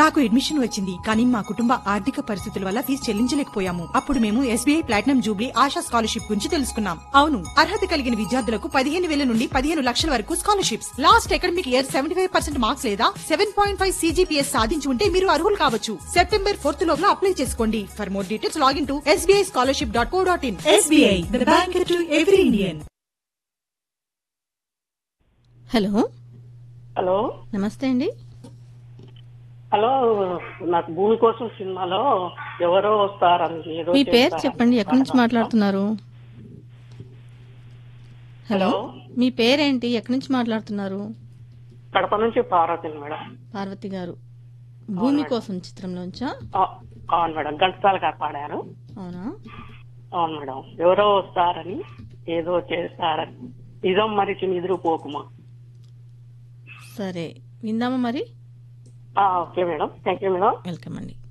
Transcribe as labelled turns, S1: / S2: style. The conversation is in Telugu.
S1: నాకు అడ్మిషన్ వచ్చింది కానీ మా కుటుంబ ఆర్థిక పరిస్థితుల వల్ల ఫీజు చెల్లించలేకపోయాము అప్పుడు మేము SBI platinum jubilee Asha scholarship గురించి తెలుసుకున్నాం అవును అర్హత కలిగిన విద్యార్థులకు పదిహేను వేల నుండి పదిహేను లక్షల వరకు scholarships last academic year seventy five percent marks లేదా సెవెన్ పాయింట్ ఫైవ్ సీజీపీఎస్ సాధించి ఉంటే మీరు అర్హులు కావచ్చు సెప్టెంబర్ ఫోర్త్ లోపల అప్లై చేసుకోండి for more details login to SBI scholarship dot co dot in SBI the bank to every Indian
S2: hello
S3: hello
S2: నమస్తే అండి
S3: హలో నాకు భూమి కోసం సినిమాలో ఎవరో వస్తారని ఏదో
S2: మీ పేరు
S3: చేస్తారని
S2: చెప్పండి ఎక్కడి నుంచి మాట్లాడుతున్నారు హలో మీ పేరేంటి ఎక్కడి నుంచి మాట్లాడుతున్నారు
S3: కడప నుంచి పార్వతిని మేడం
S2: పార్వతి గారు భూమి కోసం చిత్రంలోంచా
S3: ఆ, అవును మేడం ఘంటసాల గారు పాడారు
S2: అవునా
S3: అవును మేడం ఎవరో వస్తారని ఏదో చేస్తారని నిజం మరిచి నిద్రపోకుమా
S2: సరే విందామా మరి
S3: ఆ, okay madam thank you madam
S2: welcome అండి